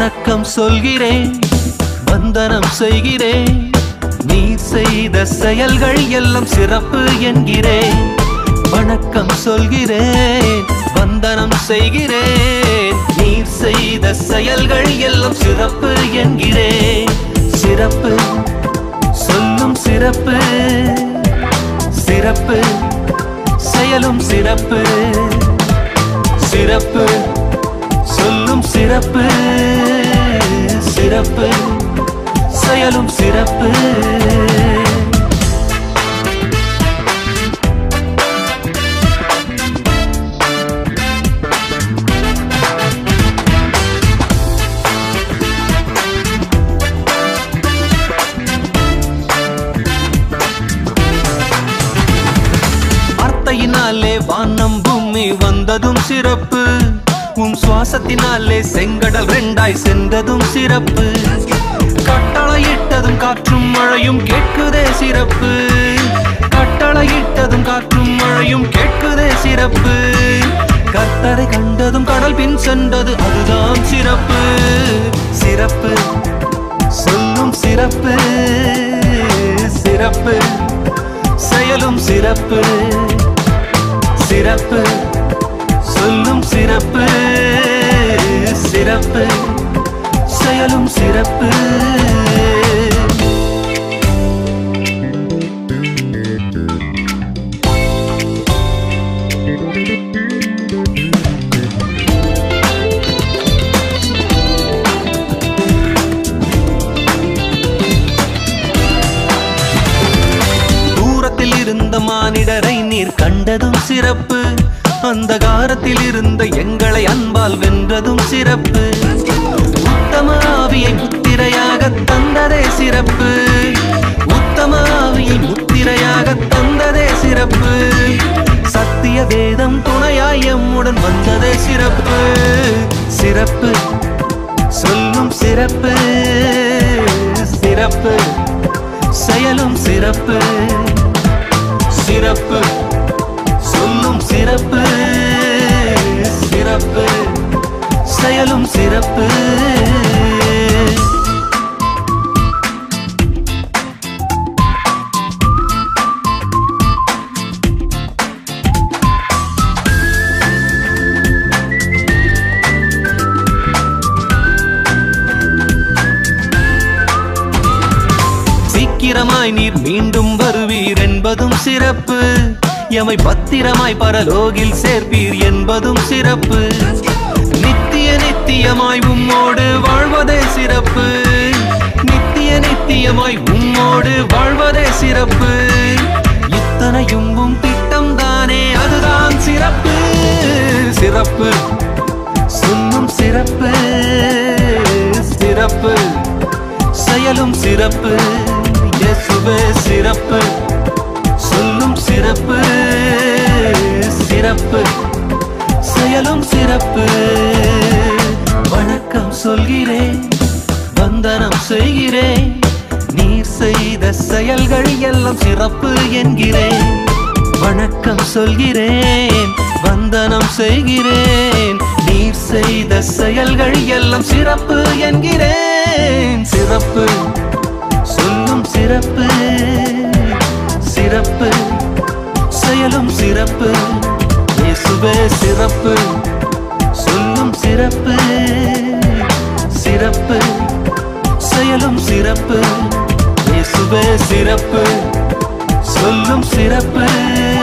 வணக்கம் சொல்கிறேன் வந்தனம் செய்கிறேன் நீ செய்த செயல்கள் எல்லாம் சிறப்பு என்கிறேன் வணக்கம் சொல்கிறேன் வந்தனம் செய்கிறேன் நீ செய்த செயல்கள் எல்லாம் சிறப்பு என்கிறேன் சிறப்பு சொல்லும் சிறப்பு சிறப்பு செயலும் சிறப்பு சிறப்பு சொல்லும் சிறப்பு சிறப்பு செயலும் சிறப்பு வார்த்தையினாலே வானம் பூமி வந்ததும் சிறப்பு உன் சுவாசத்தினாலே செங்கடல் ரெண்டாய் சென்றதும் சிறப்பு கட்டளையிட்டதும் காற்றும் மழையும் கேட்குதே சிறப்பு கட்டளையிட்டதும் காற்றும் மழையும் கேட்குதே சிறப்பு கர்த்தரை கண்டதும் கடல் பின் சென்றது அதுதான் சிறப்பு சிறப்பு சொல்லும் சிறப்பு சிறப்பு செயலும் சிறப்பு சிறப்பு சொல்லும் சிறப்பு சிறப்பு செயலும் சிறப்பு தூரத்தில் இருந்த மானிடரை நீர் கண்டதும் சிறப்பு அந்த காரத்தில் இருந்த எங்களை அன்பால் வென்றதும் சிறப்பு உத்தம ஆவியை முத்திரையாக தந்ததே சிறப்பு உத்தம ஆவியை முத்திரையாக தந்ததே சிறப்பு சத்திய வேதம் துணையாய் எம்முடன் வந்ததே சிறப்பு சிறப்பு சொல்லும் சிறப்பு சிறப்பு செயலும் சிறப்பு சிறப்பு சொல்லும் சிறப்பு சிறப்பு செயலும் சிறப்பு சீக்கிரமாய் நீர் மீண்டும் வருவீர் என்பதும் சிறப்பு எமை பத்திரமாய் பரலோகில் சேர்ப்பீர் என்பதும் சிறப்பு நித்திய நித்தியமாய் உம்மோடு வாழ்வதே சிறப்பு நித்திய நித்தியமாய் உம்மோடு வாழ்வதே சிறப்பு இத்தனையும் உம் திட்டம் தானே அதுதான் சிறப்பு சிறப்பு சொல்லும் சிறப்பு சிறப்பு செயலும் சிறப்பு இயேசுவே சிறப்பு சொல்லும் சிறப்பு சிறப்பு செயலும் சிறப்பு வணக்கம் சொல்கிறேன் வந்தனம் செய்கிறேன் நீர் செய்த செயல்கள் எல்லாம் சிறப்பு என்கிறேன் வணக்கம் சொல்கிறேன் வந்தனம் செய்கிறேன் நீர் செய்த செயல்கள் எல்லாம் சிறப்பு என்கிறேன் சிறப்பு சொல்லும் சிறப்பு சிறப்பு செயலும் சிறப்பு இயேசுவே சிறப்பு சொல்லும் சிறப்பு சிறப்பு செயலும் சிறப்பு இயேசுவே சிறப்பு சொல்லும் சிறப்பு